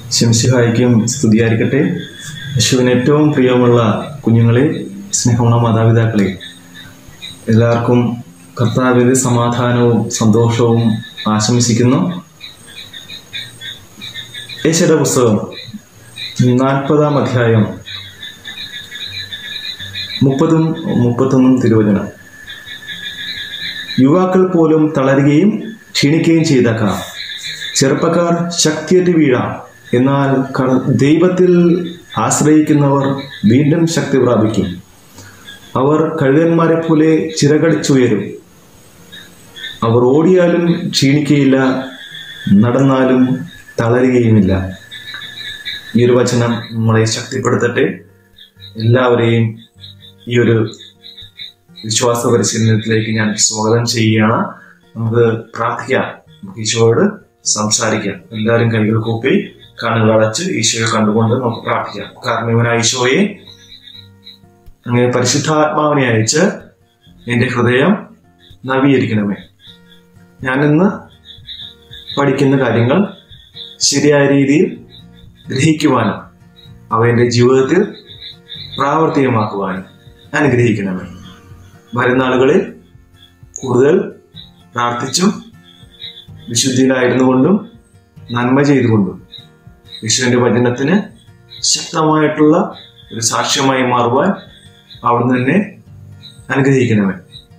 ശംസിഹായിക്കും സ്തുതിയായിരിക്കട്ടെ യേശുവിന് ഏറ്റവും പ്രിയമുള്ള കുഞ്ഞുങ്ങളെ സ്നേഹമുള്ള മാതാപിതാക്കളെ എല്ലാവർക്കും കർത്താവിന്റെ സമാധാനവും സന്തോഷവും ആശംസിക്കുന്നു യേശയുടെ പുസ്തകം നാൽപ്പതാം അധ്യായം മുപ്പതും മുപ്പത്തൊന്നും തിരുവചനം യുവാക്കൾ പോലും തളരുകയും ക്ഷീണിക്കുകയും ചെയ്തേക്കാം ചെറുപ്പക്കാർ ശക്തിയേറ്റ് വീഴാം എന്നാൽ ക- ദൈവത്തിൽ ആശ്രയിക്കുന്നവർ വീണ്ടും ശക്തി പ്രാപിക്കും അവർ കഴുകന്മാരെ പോലെ ചിറകടിച്ചുയരും അവർ ഓടിയാലും ക്ഷീണിക്കുകയില്ല നടന്നാലും തളരുകയുമില്ല ഈ ഒരു വചനം നമ്മളെ ശക്തിപ്പെടുത്തട്ടെ എല്ലാവരെയും ഈ ഒരു വിശ്വാസ പരിശീലനത്തിലേക്ക് ഞാൻ സ്വാഗതം ചെയ്യുകയാണ് നമുക്ക് പ്രാർത്ഥിക്കാം നമുക്ക് ഈശോയോട് സംസാരിക്കാം എല്ലാവരും കൈകൾ കൂപ്പി കണ്ണുകൾ അടച്ച് ഈശോയെ കണ്ടുകൊണ്ട് നമുക്ക് പ്രാർത്ഥിക്കാം കാരണം ഇവനായ ഈശോയെ അങ്ങനെ പരിശുദ്ധാത്മാവിനെ അയച്ച് എന്റെ ഹൃദയം നവീകരിക്കണമേ ഞാനിന്ന് പഠിക്കുന്ന കാര്യങ്ങൾ ശരിയായ രീതിയിൽ ഗ്രഹിക്കുവാനും അവ എൻ്റെ ജീവിതത്തിൽ പ്രാവർത്തികമാക്കുവാനും അനുഗ്രഹിക്കണമേ വരുന്ന നാളുകളിൽ കൂടുതൽ പ്രാർത്ഥിച്ചും വിശുദ്ധിയിലായിരുന്നു കൊണ്ടും നന്മ ചെയ്തുകൊണ്ടും യേശുവിന്റെ വചനത്തിന് ശക്തമായിട്ടുള്ള ഒരു സാക്ഷ്യമായി മാറുവാൻ അവിടുന്ന് തന്നെ അനുഗ്രഹിക്കണമേ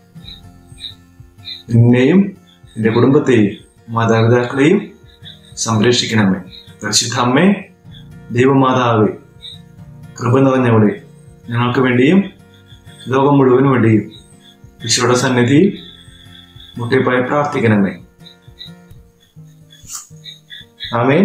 എന്നെയും എൻ്റെ കുടുംബത്തെയും മാതാപിതാക്കളെയും സംരക്ഷിക്കണമേ പരിശുദ്ധ അമ്മേ ദൈവമാതാവേ കൃപ നിറഞ്ഞവളെ ഞങ്ങൾക്ക് വേണ്ടിയും ലോകം മുഴുവന് വേണ്ടിയും ഈശോയുടെ സന്നിധിയിൽ മുട്ടിപ്പായി പ്രാർത്ഥിക്കണമേ ആമേൻ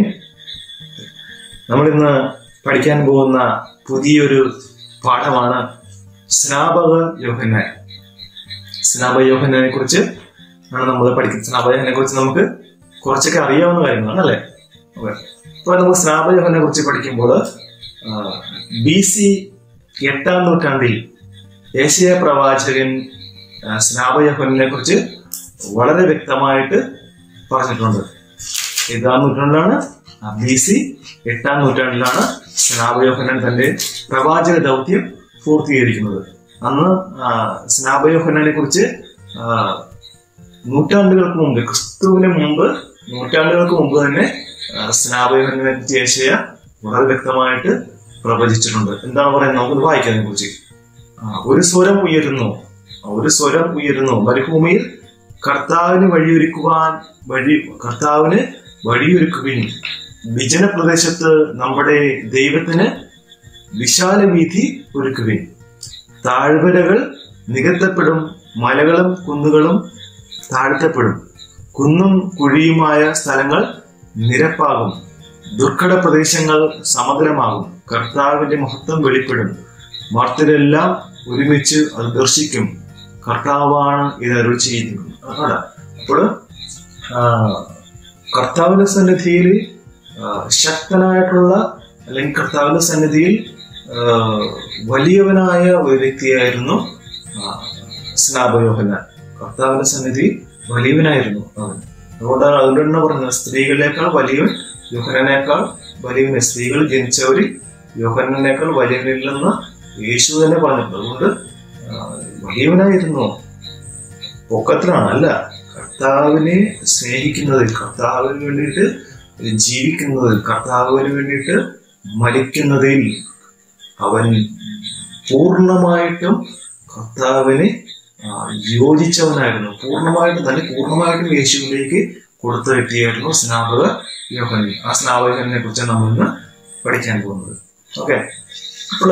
നമ്മൾ ഇന്ന് പഠിക്കാൻ പോകുന്ന പുതിയൊരു പാഠമാണ് സ്നാപക യോഹന്നാൻ സ്നാപക യോഹന്നാനെ കുറിച്ച് ആണ് നമ്മൾ പഠിക്കുന്നത് സ്നാപക യോഹനെ കുറിച്ച് നമുക്ക് കുറച്ചൊക്കെ അറിയാവുന്ന കാര്യങ്ങളാണ് അല്ലേ Okay. അപ്പൊ നമ്മൾ സ്നാപക യോഹനെ കുറിച്ച് പഠിക്കുമ്പോൾ ബി സി എട്ടാം നൂറ്റാണ്ടിൽ ഏഷ്യ പ്രവാചകൻ ആ, സ്നാപക യോഹനെ കുറിച്ച് വളരെ വ്യക്തമായിട്ട് പറഞ്ഞിട്ടുണ്ട് ഏതാം നൂറ്റാണ്ടിലാണ് ബി സി എട്ടാം നൂറ്റാണ്ടിലാണ് സ്നാപയോഹനൻ തന്റെ പ്രവാചക ദൗത്യം പൂർത്തീകരിക്കുന്നത് അന്ന് ആ, സ്നാപയോഹനനെ കുറിച്ച് ആ, നൂറ്റാണ്ടുകൾക്ക് മുമ്പ് ക്രിസ്തുവിന് മുമ്പ് നൂറ്റാണ്ടുകൾക്ക് മുമ്പ് തന്നെ ആ, സ്നാപയോഹനനെ കുറിച്ച് ഏഷ്യ വളരെ വ്യക്തമായിട്ട് പ്രവചിച്ചിട്ടുണ്ട് എന്താണ് പറയുന്നത് നമുക്ക് വായിക്കാൻ കുറിച്ച് ഒരു സ്വരം ഉയരുന്നു ഒരു സ്വരം ഉയരുന്നു മരുഭൂമിയിൽ കർത്താവിന് വഴിയൊരുക്കുവാൻ വഴി കർത്താവിന് വഴിയൊരുക്കുവിൻ വിജന പ്രദേശത്ത് നമ്മുടെ ദൈവത്തിന് വിശാല വീഥി ഒരുക്കുവിൻ താഴ്വരകൾ നികത്തപ്പെടും മലകളും കുന്നുകളും താഴ്ത്തപ്പെടും കുന്നും കുഴിയുമായ സ്ഥലങ്ങൾ നിരപ്പാകും ദുർഘട പ്രദേശങ്ങൾ സമതലമാകും കർത്താവിന്റെ മഹത്വം വെളിപ്പെടും മർത്തരെല്ലാം ഒരുമിച്ച് അത് ദർശിക്കും കർത്താവാണ് ഇത് അരുൾ ചെയ്യുന്നത് അതാണ് അപ്പോൾ കർത്താവിന്റെ സന്നിധിയിൽ ആ, ശക്തനായിട്ടുള്ള അല്ലെങ്കിൽ കർത്താവിന്റെ സന്നിധിയിൽ ആ, വലിയവനായ ഒരു വ്യക്തിയായിരുന്നു ആ, സ്നാപയോഹന്നാൻ കർത്താവിന്റെ സന്നിധി വലിയവനായിരുന്നു അവൻ അതുകൊണ്ടാണ് അതുകൊണ്ടാണ് പറഞ്ഞത് സ്ത്രീകളിനേക്കാൾ വലിയവൻ യോഹനനേക്കാൾ വലിയവന് സ്ത്രീകൾ ജനിച്ചവരിൽ യോഹനനേക്കാൾ വലിയവനില്ലെന്ന് യേശു തന്നെ പറഞ്ഞിട്ടുണ്ട് അതുകൊണ്ട് ആ, വലിയവനായിരുന്നു പൊക്കത്തിലാണ് അല്ല കർത്താവിനെ സ്നേഹിക്കുന്നതിൽ കർത്താവിന് വേണ്ടിയിട്ട് ജീവിക്കുന്നതിൽ കർത്താവിന് വേണ്ടിയിട്ട് മരിക്കുന്നതിൽ അവൻ പൂർണ്ണമായിട്ടും കർത്താവിനെ ആ, യോജിച്ചവനായിരുന്നു പൂർണ്ണമായിട്ടും തന്നെ പൂർണ്ണമായിട്ടും യേശുവിലേക്ക് കൊടുത്തു കിട്ടിയായിരുന്നു സ്നാപക യോഹനി ആ സ്നാപകനെ കുറിച്ച് നമ്മൾ ഇന്ന് പഠിക്കാൻ പോകുന്നത് ഓക്കെ അപ്പോൾ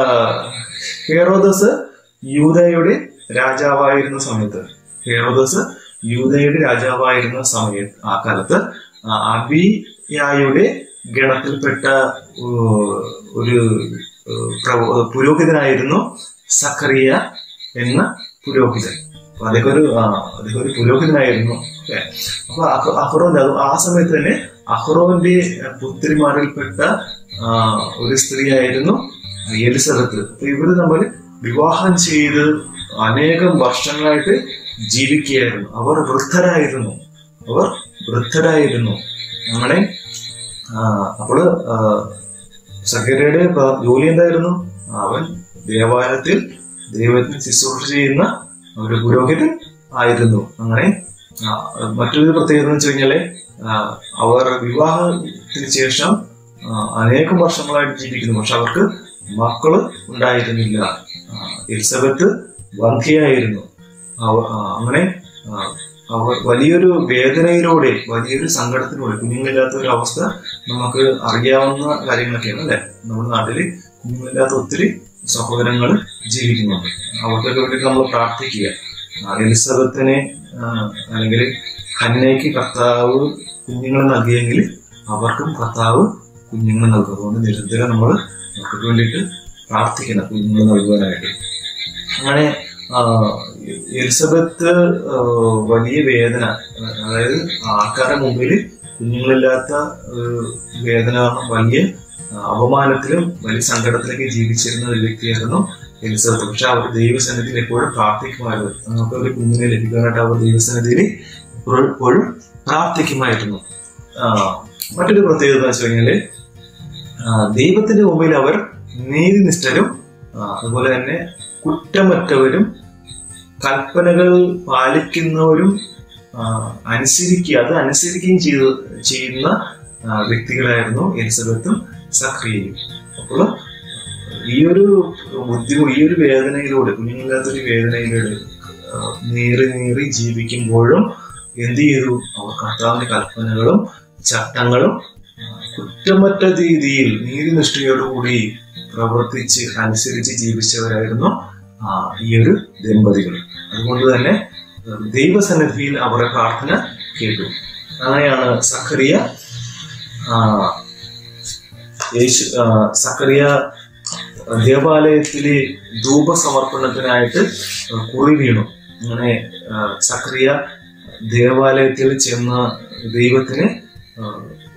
ഹേറോദസ് യൂതയുടെ രാജാവായിരുന്ന സമയത്ത് ഹേറോദസ് യൂതയുടെ രാജാവായിരുന്ന സമയത്ത് ആ കാലത്ത് ആ, അബിയായുടെ ഗണത്തിൽപ്പെട്ട ഏർ, ഒരു ഏർ, പ്രവ- പുരോഹിതനായിരുന്നു സക്കറിയ എന്ന പുരോഹിതൻ അപ്പൊ അദ്ദേഹം ഒരു ആ, അദ്ദേഹം ഒരു പുരോഹിതനായിരുന്നു ഓക്കേ. അപ്പൊ അഹ് അഹ്റോന്റെ അത് ആ സമയത്ത് തന്നെ അഹ്റോന്റെ പുത്രിമാരിൽപ്പെട്ട ആ, ഒരു സ്ത്രീയായിരുന്നു എലിസബത്ത് അപ്പൊ ഇവര് തമ്മിൽ വിവാഹം ചെയ്ത് അനേകം വർഷങ്ങളായിട്ട് ജീവിക്കുകയായിരുന്നു അവർ വൃദ്ധരായിരുന്നു അവർ വൃദ്ധരായിരുന്നു അങ്ങനെ അപ്പോൾ സഖ്യയുടെ ജോലി എന്തായിരുന്നു അവൻ ദേവാലയത്തിൽ ദൈവത്തിന് ശുശ്രൂഷ ചെയ്യുന്ന ഒരു പുരോഹിതൻ ആയിരുന്നു അങ്ങനെ ആ, മറ്റൊരു പ്രത്യേകത എന്ന് വെച്ച് കഴിഞ്ഞാല് ആ, അവർ വിവാഹത്തിന് ശേഷം ആ, അനേകം വർഷങ്ങളായിട്ട് ജീവിക്കുന്നു പക്ഷെ അവർക്ക് മക്കള് ഉണ്ടായിരുന്നില്ല ആ, എലിസബത്ത് വന്ധ്യയായിരുന്നു അവ- ആ, അങ്ങനെ ആ, അവർ വലിയൊരു വേദനയിലൂടെ വലിയൊരു സങ്കടത്തിലൂടെ കുഞ്ഞുങ്ങളില്ലാത്ത ഒരു അവസ്ഥ നമുക്ക് അറിയാവുന്ന കാര്യങ്ങളൊക്കെയാണ് അല്ലെ നമ്മുടെ നാട്ടില് കുഞ്ഞുങ്ങളില്ലാത്ത ഒത്തിരി സഹോദരങ്ങൾ ജീവിക്കുന്നുണ്ട് അവർക്കൊക്കെ വേണ്ടി നമ്മൾ പ്രാർത്ഥിക്കുക ആ, എലിസബത്തിനെ ആ, അല്ലെങ്കിൽ ഹന്നയ്ക്ക് കർത്താവ് കുഞ്ഞുങ്ങൾ നൽകിയെങ്കിൽ അവർക്കും കർത്താവ് കുഞ്ഞുങ്ങൾ നൽകും അതുകൊണ്ട് നിരന്തരം നമ്മൾ അവർക്ക് വേണ്ടിയിട്ട് പ്രാർത്ഥിക്കണം കുഞ്ഞുങ്ങൾ നൽകുവാനായിട്ട് അങ്ങനെ ആ, എലിസബത്ത് ആ, വലിയ വേദന അതായത് ആൾക്കാരുടെ മുമ്പിൽ കുഞ്ഞുങ്ങളില്ലാത്ത ഒരു വേദന കാരണം വലിയ ആ, അപമാനത്തിലും വലിയ സങ്കടത്തിലൊക്കെ ജീവിച്ചിരുന്ന ഒരു വ്യക്തിയായിരുന്നു എലിസബത്ത് പക്ഷെ അവർ ദൈവസന്നിധിയിൽ എപ്പോഴും പ്രാർത്ഥിക്കുമായിരുന്നു നമുക്ക് ഒരു കുഞ്ഞിനെ ലഭിക്കാനായിട്ട് അവർ ദൈവസന്നിധിയിൽ എപ്പോഴും എപ്പോഴും പ്രാർത്ഥിക്കുമായിരുന്നു ആ, മറ്റൊരു പ്രത്യേകത എന്ന് വെച്ച് കഴിഞ്ഞാല് ആ, ദൈവത്തിന്റെ മുമ്പിൽ അവർ നീതിനിഷ്ഠരും ആ, അതുപോലെ തന്നെ കുറ്റമറ്റവരും കൽപ്പനകൾ പാലിക്കുന്നവരും ആ, അനുസരിക്കുക അത് അനുസരിക്കുകയും ചെയ്തു ചെയ്യുന്ന ആ, വ്യക്തികളായിരുന്നു എലിസബത്തും സക്രിയയും അപ്പോൾ ഈ ഒരു ബുദ്ധിമുട്ട് ഈ ഒരു വേദനയിലൂടെ കുഞ്ഞുങ്ങളില്ലാത്തൊരു വേദനയിലൂടെ ആ, നീറി നീറി ജീവിക്കുമ്പോഴും എന്ത് ചെയ്തു അവർ കർത്താവിന്റെ കൽപ്പനകളും ചട്ടങ്ങളും ആ, കുറ്റമറ്റ രീതിയിൽ നീതിനിഷ്ഠയോടുകൂടി പ്രവർത്തിച്ച് അനുസരിച്ച് ജീവിച്ചവരായിരുന്നു ആ, ഈ ഒരു ദമ്പതികൾ അതുകൊണ്ട് തന്നെ ആ, ദൈവസന്നിധിയിൽ അവരുടെ പ്രാർത്ഥന കേട്ടു അങ്ങനെയാണ് സഖറിയ ആ, യേശു ആ, സക്കറിയ ദേവാലയത്തിലെ ധൂപസമർപ്പണത്തിനായിട്ട് കുറി വീണു അങ്ങനെ ആ, സക്കറിയ ദേവാലയത്തിൽ ചെന്ന ദൈവത്തിന് ആ,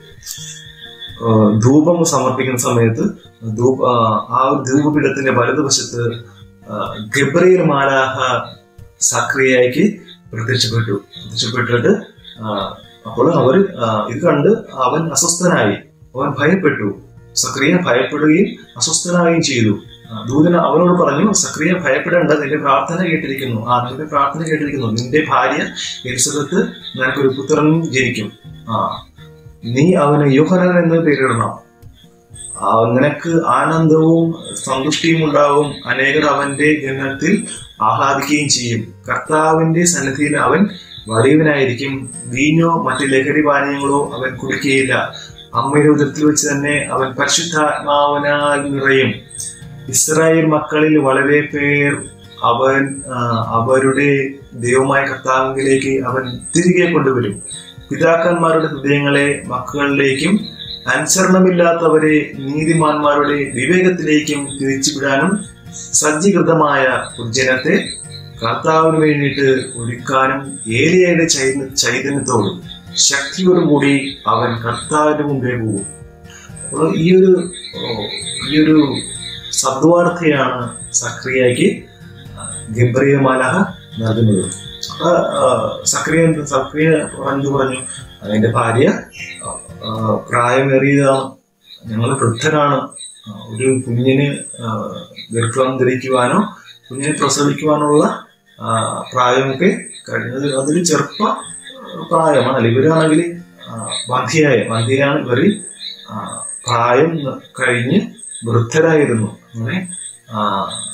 ആ, ധൂപം സമർപ്പിക്കുന്ന സമയത്ത് ധൂപ ആ, ആ ഒരു ധൂപപീഠത്തിന്റെ വലതുവശത്ത് ആ, ഗബ്രിയേൽ മാലാഹ സക്രിയയ്ക്ക് പ്രത്യക്ഷപ്പെട്ടു പ്രത്യക്ഷപ്പെട്ടിട്ട് ആ, അപ്പോൾ അവർ ഇത് കണ്ട് അവൻ അസ്വസ്ഥനായി അവൻ ഭയപ്പെട്ടു സക്രിയ ഭയപ്പെടുകയും അസ്വസ്ഥനാവുകയും ചെയ്തു ആ, ദൂതൻ അവനോട് പറഞ്ഞു സക്രിയ ഭയപ്പെടേണ്ട നിന്റെ പ്രാർത്ഥന കേട്ടിരിക്കുന്നു ആ നിന്റെ പ്രാർത്ഥന കേട്ടിരിക്കുന്നു നിന്റെ ഭാര്യ എലിസബത്ത് നിനക്കൊരു പുത്രൻ ജനിക്കും ആ നീ അവന് യോഹനൻ എന്ന് പേരിടണം ആ, നിനക്ക് ആനന്ദവും സന്തുഷ്ടിയും ഉണ്ടാവും അനേകർ അവന്റെ ജനനത്തിൽ ആഹ്ലാദിക്കുകയും ചെയ്യും കർത്താവിന്റെ സന്നിധിയിൽ അവൻ വലിയവനായിരിക്കും വീഞ്ഞോ മറ്റ് ലഹരി പാനീയങ്ങളോ അവൻ കുടിക്കുകയില്ല അമ്മയുടെ ഉദരത്തിൽ വെച്ച് തന്നെ അവൻ പരിശുദ്ധാത്മാവനാൽ നിറയും ഇസ്രായേൽ മക്കളിൽ വളരെ പേർ അവൻ ആ, അവരുടെ ദൈവമായ കർത്താവിലേക്ക് അവൻ തിരികെ കൊണ്ടുവരും പിതാക്കന്മാരുടെ ഹൃദയങ്ങളെ മക്കളിലേക്കും അനുസരണമില്ലാത്തവരെ നീതിമാന്മാരുടെ വിവേകത്തിലേക്കും തിരിച്ചുവിടാനും സജ്ജീകൃതമായ ഒരു ജനത്തെ കർത്താവിന് വേണ്ടിയിട്ട് ഒരുക്കാനും ഏലിയയുടെ ചൈത- ചൈതന്യത്തോടും ശക്തിയോടും കൂടി അവൻ കർത്താവിന്റെ മുമ്പേ പോകും അപ്പോൾ ഈ ഒരു ഓ, ഈ ഒരു സദ്വാർത്തയാണ് സക്രിയയ്ക്ക് ഗബ്രിയ മാലാഹ നൽകുന്നത് അപ്പൊ ആ, സക്രിയ സക്രിയ എന്ത് പറഞ്ഞു അതിന്റെ ഭാര്യ ആ, പ്രായമേറിയതാണ് ഞങ്ങൾ വൃദ്ധരാണ് ആ, ഒരു കുഞ്ഞിന് ആ, ഗർഭം ധരിക്കുവാനോ കുഞ്ഞിനെ പ്രസവിക്കുവാനുള്ള ആ, പ്രായമൊക്കെ കഴിഞ്ഞത് അതൊരു ചെറുപ്പ പ്രായമാണ് അല്ല ഇവരാണെങ്കിൽ വന്ധ്യയായ വന്ധ്യയാണ് ഇവർ പ്രായം കഴിഞ്ഞ് വൃദ്ധരായിരുന്നു അങ്ങനെ ആ,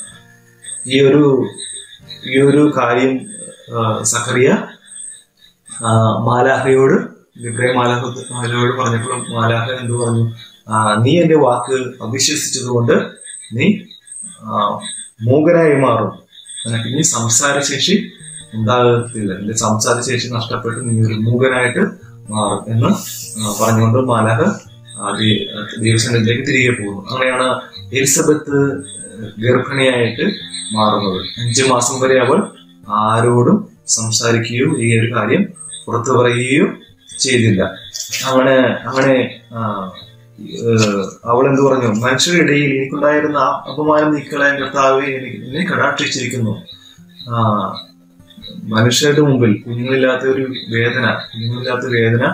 ഈ ഒരു ഈ ഒരു കാര്യം ആ, സക്കറിയ ആ, മാലാഹയോട് ഇബ്രാഹിം മാലാഹ മാലാഹയോട് പറഞ്ഞപ്പോൾ മാലാഹ എന്ത് പറഞ്ഞു ആ, നീ എന്റെ വാക്ക് അവിശ്വസിച്ചതുകൊണ്ട് നീ ആ, മൂകനായി മാറും നിനക്ക് ഇനി സംസാരശേഷി ഉണ്ടാകത്തില്ല നിന്റെ സംസാരശേഷി നഷ്ടപ്പെട്ട് നീ ഒരു മൂകനായിട്ട് മാറും എന്ന് ആ, പറഞ്ഞുകൊണ്ട് മാലാഹ ദൈവസന്നിധിയിലേക്ക് തിരികെ പോകുന്നു അങ്ങനെയാണ് എലിസബത്ത് ഗർഭിണിയായിട്ട് മാറുന്നത് അഞ്ചു മാസം വരെ അവൾ ആരോടും സംസാരിക്കുകയോ ഈ ഒരു കാര്യം പുറത്തു പറയുകയോ ചെയ്തില്ല അങ്ങനെ അങ്ങനെ ആ, ഏഹ്, അവൾ എന്ത് പറഞ്ഞു മനുഷ്യരുടെ ഇടയിൽ എനിക്കുണ്ടായിരുന്ന ആ അപമാനം നീക്കളയാൻ കർത്താവെ എനിക്ക് എന്നെ കടാക്ഷിച്ചിരിക്കുന്നു ആ മനുഷ്യരുടെ മുമ്പിൽ കുഞ്ഞുങ്ങളില്ലാത്ത ഒരു വേദന കുഞ്ഞുങ്ങളില്ലാത്ത വേദന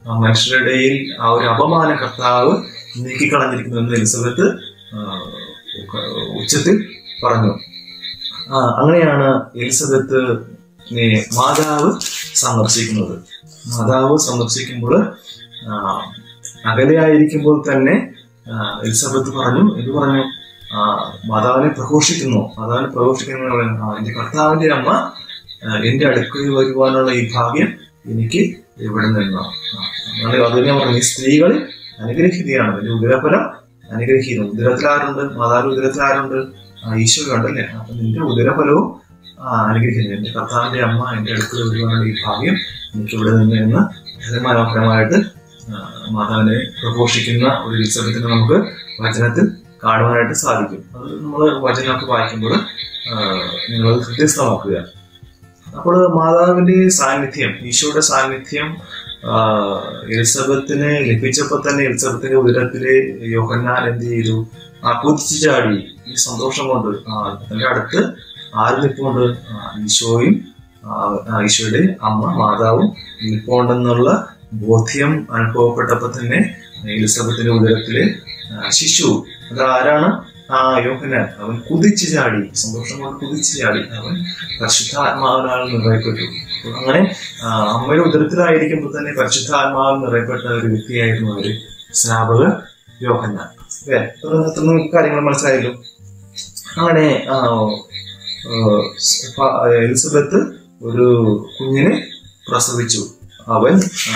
ആ മനുഷ്യരുടെ ഇടയിൽ ആ ഒരു അപമാന കർത്താവ് നീക്കിക്കളഞ്ഞിരിക്കുന്നു എന്ന് എലിസബത്ത് ആ, ഉച്ചത്തിൽ പറഞ്ഞു ആ, അങ്ങനെയാണ് എലിസബത്ത് നെ മാതാവ് സന്ദർശിക്കുന്നത് മാതാവ് സന്ദർശിക്കുമ്പോൾ ആ, അകലെയായിരിക്കുമ്പോൾ തന്നെ ആ, എലിസബത്ത് പറഞ്ഞു എന്ത് പറഞ്ഞു ആ, മാതാവിനെ പ്രഘോഷിക്കുന്നു മാതാവിനെ പ്രഘോഷിക്കുന്നു എന്ന് പറയുന്നു. ആ, എന്റെ കർത്താവിന്റെ അമ്മ ആ, എന്റെ അടുക്കളയിൽ വരുവാനുള്ള ഈ ഭാഗ്യം എനിക്ക് ഇവിടെ നിന്നാണ് അങ്ങനെ അത് ഞാൻ പറഞ്ഞു ഈ സ്ത്രീകൾ അനുഗ്രഹിക്കുകയാണ് എന്റെ ഉദരഫലം അനുഗ്രഹിക്കുന്നു ഉദരത്തിൽ ആരുണ്ട് മാതാവിന്റെ ഉദരത്തിൽ ആരുണ്ട് ആ, ഈശോ ഉണ്ടല്ലേ അപ്പൊ നിന്റെ ഉദരഫലവും ആ, അനുഗ്രഹിക്കുന്നു എന്റെ കർത്താവിന്റെ അമ്മ എന്റെ അടുക്കളയിൽ വരുവാനുള്ള ഈ ഭാഗ്യം എനിക്ക് ഇവിടെ നിന്ന് എന്ന് വളരെ മനോഹരമായിട്ട് ആ, മാതാവിനെ പ്രഘോഷിക്കുന്ന ഒരു ഉത്സവത്തിന് നമുക്ക് വചനത്തിൽ കാണുവാനായിട്ട് സാധിക്കും അത് നമ്മൾ വചനമൊക്കെ വായിക്കുമ്പോൾ നിങ്ങൾ ഹൃദയസ്ഥമാക്കുക അപ്പോൾ മാതാവിന്റെ സാന്നിധ്യം ഈശോയുടെ സാന്നിധ്യം ആ, എലിസബത്തിന് ലഭിച്ചപ്പോൾ തന്നെ എലിസബത്തിന്റെ ഉദരത്തില് യോഹന്നാൻ എന്ത് ചെയ്തു ആ കുതിച്ചു ചാടി ഈ സന്തോഷം കൊണ്ട് ആ, തന്റെ അടുത്ത് ആര് നിൽപ്പുണ്ട് ആ, ഈശോയും ആ, ആ, ഈശോയുടെ അമ്മ മാതാവും നിൽപ്പുണ്ടെന്നുള്ള ബോധ്യം അനുഭവപ്പെട്ടപ്പോൾ തന്നെ എലിസബത്തിന്റെ ഉദരത്തില് ആ, ശിശു അത് ആരാണ് ആ യോഹന്നാൻ അവൻ കുതിച്ചു ചാടി സന്തോഷം കൊണ്ട് കുതിച്ചു ചാടി അവൻ പരിശുദ്ധാത്മാവിനാൽ നിറയപ്പെട്ടു അപ്പോൾ അങ്ങനെ ആ, അമ്മയുടെ ഉദരത്തിലായിരിക്കുമ്പോൾ തന്നെ പരിശുദ്ധാത്മാവിൽ നിറയപ്പെട്ട ഒരു വ്യക്തിയായിരുന്നു അവര് സ്നാപക യോഹന്നാൻ അല്ലേ അത്ര അത്ര നമുക്ക് കാര്യങ്ങൾ മനസ്സിലായല്ലോ അങ്ങനെ ആ, ആ, പ- എലിസബത്ത് ഒരു കുഞ്ഞിനെ പ്രസവിച്ചു അവൻ ആ,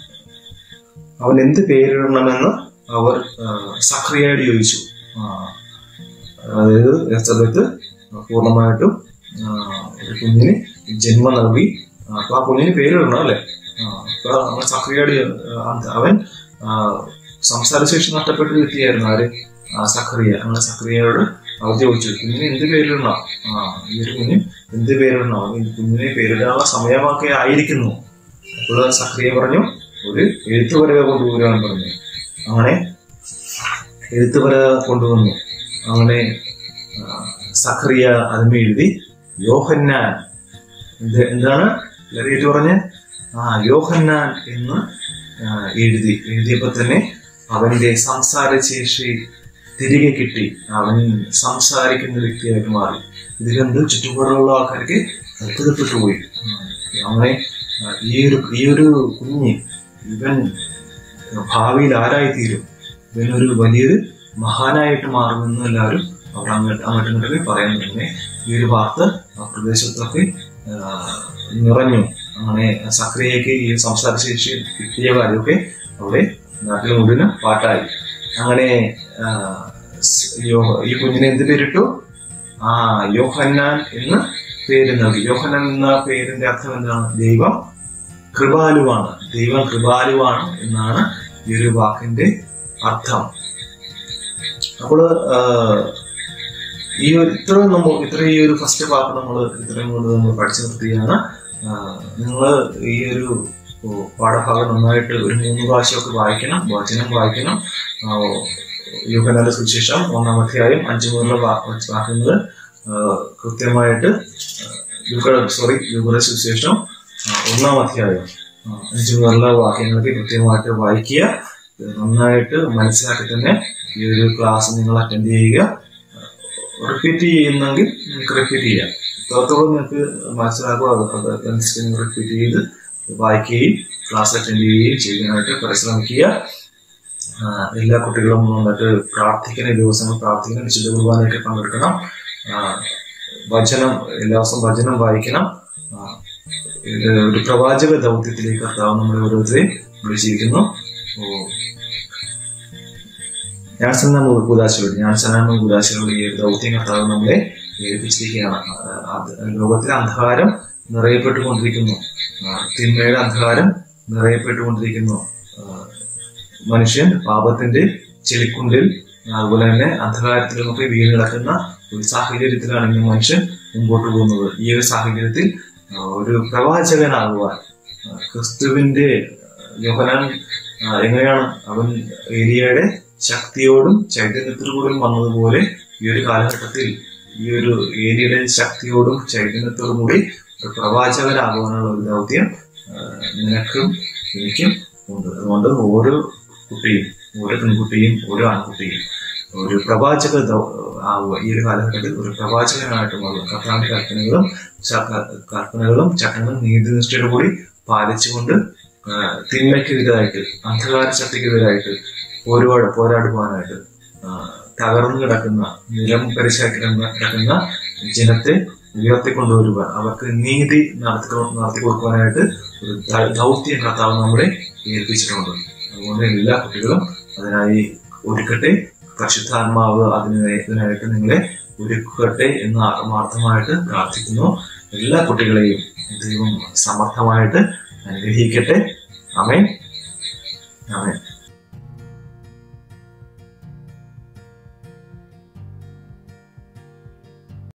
അവൻ എന്ത് പേരിടണമെന്ന് അവർ ആ, സഖറിയയോട് ചോദിച്ചു ആ, അതായത് എലിസബത്ത് പൂർണ്ണമായിട്ടും ആ, ഒരു കുഞ്ഞിന് ജന്മം നൽകി ആ, അപ്പൊ ആ കുഞ്ഞിന് പേരിടണം അല്ലേ ആ, അപ്പൊ അവൻ സഖറിയയോട് ആ, അവൻ ആ, സംസാരശേഷി നഷ്ടപ്പെട്ട വ്യക്തിയായിരുന്നു ആര് ആ, സഖറിയ അങ്ങനെ സഖറിയയോട് അവർ ചോദിച്ചു കുഞ്ഞിന് എന്ത് പേരിടണം ആ ഈ ഒരു കുഞ്ഞ് എന്ത് പേരിടണം ഈ കുഞ്ഞിനെ പേരിടാനുള്ള സമയമൊക്കെ ആയിരിക്കുന്നു അപ്പോൾ സക്രിയ പറഞ്ഞു ഒരു എഴുത്തുപലക കൊണ്ടുവരാൻ പറഞ്ഞു അങ്ങനെ എഴുത്തുപലക കൊണ്ടുവന്നു അങ്ങനെ ആ, സഖറിയ അതിന്മേൽ എഴുതി യോഹന്നാൻ എന്ത് എന്താണ് എഴുതി പറഞ്ഞ് ആ യോഹന്നാൻ എന്ന് ആ, എഴുതി എഴുതിയപ്പോ തന്നെ അവന്റെ സംസാരശേഷി തിരികെ കിട്ടി അവൻ സംസാരിക്കുന്ന വ്യക്തിയായിട്ട് മാറി ഇതിലെന്ത് ചുറ്റുപാടുള്ള ആൾക്കാർക്ക് അത്ഭുതപ്പെട്ടു പോയി ഉം. അങ്ങനെ ആ, ഈ ഒരു ഈ ഒരു കുഞ്ഞ് ഇവൻ ഭാവിയിൽ ആരായി തീരും ഇവനൊരു വലിയൊരു മഹാനായിട്ട് മാറുമെന്ന് എല്ലാവരും അവർ അങ്ങോട്ട് അങ്ങോട്ടും ഇങ്ങോട്ടൊക്കെ പറയാൻ തുടങ്ങി ഈ ഒരു വാർത്ത ആ പ്രദേശത്തൊക്കെ ആ, നിറഞ്ഞു അങ്ങനെ സക്രിയയ്ക്ക് ഈ സംസാരശേഷി കിട്ടിയ കാര്യമൊക്കെ അവിടെ നാട്ടിൽ മുഴുവൻ പാട്ടായി അങ്ങനെ ആ, സ് യോ- ഈ കുഞ്ഞിനെ എന്ത് പേരിട്ടു ആ യോഹന്നാൻ എന്ന് പേര് നൽകി യോഹന്നാൻ എന്ന പേരിന്റെ അർത്ഥം എന്താണ് ദൈവം കൃപാലുവാണ് ദൈവം കൃപാലുവാണ് എന്നാണ് ഈ ഒരു വാക്കിന്റെ അർത്ഥം അപ്പോൾ ഈ ഒരു ഇത്ര നമ്മൾ ഇത്ര ഈ ഒരു ഫസ്റ്റ് പാർട്ട് നമ്മൾ ഇത്രയും കൊണ്ട് നമ്മൾ പഠിച്ചു നിർത്തിയാണ് നിങ്ങൾ ഈ ഒരു ഓ, പാഠഭാഗം നന്നായിട്ട് ഒരു മൂന്ന് പ്രാവശ്യമൊക്കെ വായിക്കണം വചനം വായിക്കണം ആ, യോഹന്നാന്റെ സുവിശേഷം ഒന്നാം അധ്യായം അഞ്ചു മുതലുള്ള വാ- വാക്യങ്ങൾ ആ, കൃത്യമായിട്ട് സോറി യുഗയുടെ സുവിശേഷം ആ, ഒന്നാം അധ്യായം ആ, അഞ്ചു മുതലുള്ള വാക്യങ്ങളൊക്കെ കൃത്യമായിട്ട് വായിക്കുക നന്നായിട്ട് മനസ്സിലാക്കി തന്നെ ഈ ഒരു ക്ലാസ് നിങ്ങൾ അറ്റൻഡ് ചെയ്യുക റിപ്പീറ്റ് ചെയ്യുന്നെങ്കിൽ നിങ്ങൾക്ക് റിപ്പീറ്റ് ചെയ്യാം എത്രത്തോളം നിങ്ങൾക്ക് മനസ്സിലാക്കുക അത് അത് അതനുസരിച്ച് നിങ്ങൾ റിപ്പീറ്റ് ചെയ്ത് വായിക്കുകയും ക്ലാസ് അറ്റൻഡ് ചെയ്യുകയും ചെയ്യാനായിട്ട് പരിശ്രമിക്കുക ആ, എല്ലാ കുട്ടികളും നന്നായിട്ട് പ്രാർത്ഥിക്കണം ഈ ദിവസങ്ങൾ പ്രാർത്ഥിക്കണം വിശുദ്ധ കുർബാനയൊക്കെ പങ്കെടുക്കണം ആ, വചനം എല്ലാ ദിവസവും വചനം വായിക്കണം ആ, ഇത് ഒരു പ്രവാചക ദൗത്യത്തിലേക്ക് കർത്താവ് നമ്മളെ ഓരോരുത്തരെയും വിളിച്ചിരിക്കുന്നു ഓ ഞാൻ സന്നാമ കൂതാശികളുടെ ഞാൻ സന്നാമ കൂതാശികളുടെ ഈ ഒരു ദൗത്യം കർത്താവ് നമ്മളെ ഏൽപ്പിച്ചിരിക്കുകയാണ് ആ, അത് ലോകത്തിലെ അന്ധകാരം നിറയപ്പെട്ടുകൊണ്ടിരിക്കുന്നു ആ, തിന്മയുടെ അന്ധകാരം നിറയപ്പെട്ടുകൊണ്ടിരിക്കുന്നു ആ, മനുഷ്യൻ പാപത്തിന്റെ ചെളിക്കുണ്ടിൽ അതുപോലെ തന്നെ അന്ധകാരത്തിലുമൊക്കെ വീണ് കിടക്കുന്ന ഒരു സാഹചര്യത്തിലാണ് ഇന്ന് മനുഷ്യൻ മുമ്പോട്ട് പോകുന്നത് ഈ ഒരു സാഹചര്യത്തിൽ ആ, ഒരു പ്രവാചകനാകുവാൻ ആ, ക്രിസ്തുവിന്റെ യോഹനാൻ ആ, എങ്ങനെയാണ് അവൻ ഏലിയയുടെ ശക്തിയോടും ചൈതന്യത്തോടും വന്നതുപോലെ ഈ ഒരു കാലഘട്ടത്തിൽ ഈ ഒരു ഏരിയയുടെ ശക്തിയോടും ചൈതന്യത്തോടും കൂടി ഒരു പ്രവാചകനാകുവാനുള്ള ഒരു ദൗത്യം ആ, നിനക്കും എനിക്കും ഉണ്ട് അതുകൊണ്ട് ഓരോ കുട്ടിയും ഓരോ പെൺകുട്ടിയും ഓരോ ആൺകുട്ടിയും ഒരു പ്രവാചക ദൗ- ആവുക ഈ ഒരു കാലഘട്ടത്തിൽ ഒരു പ്രവാചകനായിട്ട് മാറുക കർത്താവിന്റെ കൽപ്പനകളും ച- കൽപ്പനകളും ചട്ടങ്ങളും നീതിനിഷ്ഠയോടു കൂടി പാലിച്ചുകൊണ്ട് ആ, തിന്മയ്ക്കെതിരായിട്ട് അന്ധകാര ശക്തിക്കെതിരായിട്ട് പോരുവാട് പോരാടുവാനായിട്ട് ആ, തകർന്നു കിടക്കുന്ന നിലം പരിശാക്കി കിടക്കുന്ന ജനത്തെ ഉയർത്തിക്കൊണ്ടുവരുവാൻ അവർക്ക് നീതി നടത്തി നടത്തി കൊടുക്കുവാനായിട്ട് ഒരു ദ- ദൗത്യം കർത്താവ് നമ്മളെ ഏൽപ്പിച്ചിട്ടുണ്ട് അതുകൊണ്ട് എല്ലാ കുട്ടികളും അതിനായി ഒരുക്കട്ടെ പരിശുദ്ധാത്മാവ് അതിന് ഇതിനായിട്ട് നിങ്ങളെ ഒരുക്കട്ടെ എന്ന് ആത്മാർത്ഥമായിട്ട് പ്രാർത്ഥിക്കുന്നു എല്ലാ കുട്ടികളെയും ദൈവം സമർത്ഥമായിട്ട് അനുഗ്രഹിക്കട്ടെ അമേൻ അമേൻ